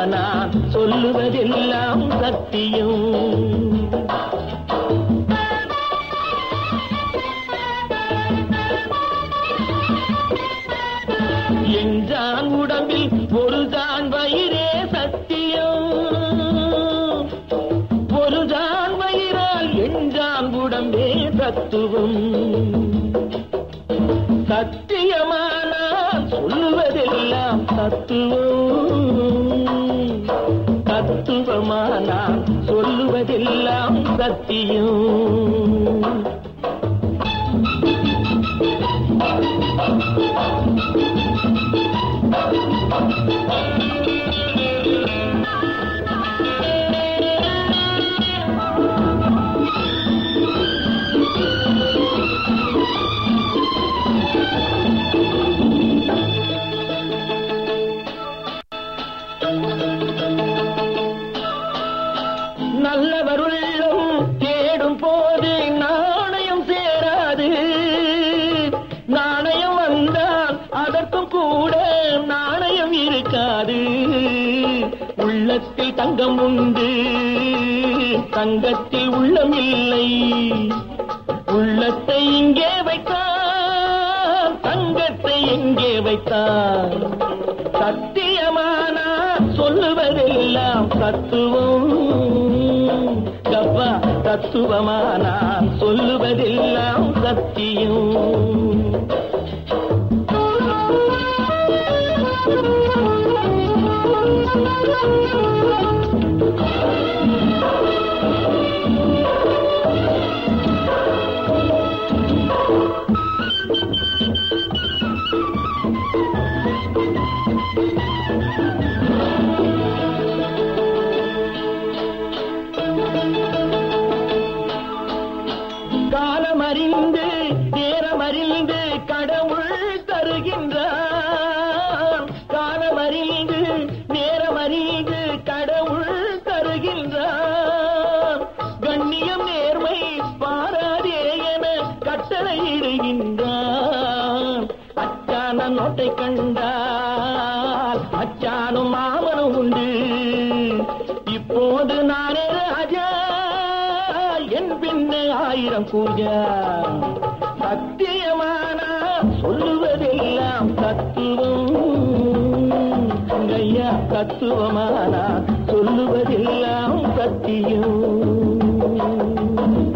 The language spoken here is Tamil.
நான் சொல்லுவதெல்லாம் சத்தியம் என்றான் உடம்பில் ஒரு தான் வயிறே சத்தியம் ஒரு தான் வயிறால் என்றான் உடம்பே தத்துவம் சத்தியமானா சொல்லுவதெல்லாம் தத்துவம் தத்துவமானா சொல்லுவதெல்லாம் சத்தியம் நல்லவருள்ளம் தேடும் போது நாணயம் சேராது நாணயம் வந்தால் அதற்கும் கூட நாணயம் இருக்காது உள்ளத்தில் தங்கம் உண்டு தங்கத்தில் உள்ளம் இல்லை உள்ளத்தை இங்கே வைத்தான் தங்கத்தை எங்கே வைத்தான் சத்தியமானா சொல்லுவதெல்லாம் தத்துவம் கப்பா தத்துவமானா சொல்லுவதெல்லாம் சத்தியம் காலமறிந்து நேரமறிந்து கடவுள் தருகின்றான் காலமறிந்து நேரமறிந்து கடவுள் தருகின்றான் கண்ணியம் நேர்மை பாராதே என கட்டளையிடுகின்றான் அச்சான நோட்டை கண்டால் அச்சானும் மாமனும் உண்டு இப்போது நானே ராஜா என் பின்ன ஆயிரம் பூஜா சத்தியமான சொல்லுவதெல்லாம் தத்துவம் ஐயா தத்துவமான சொல்லுவதெல்லாம் சத்தியம்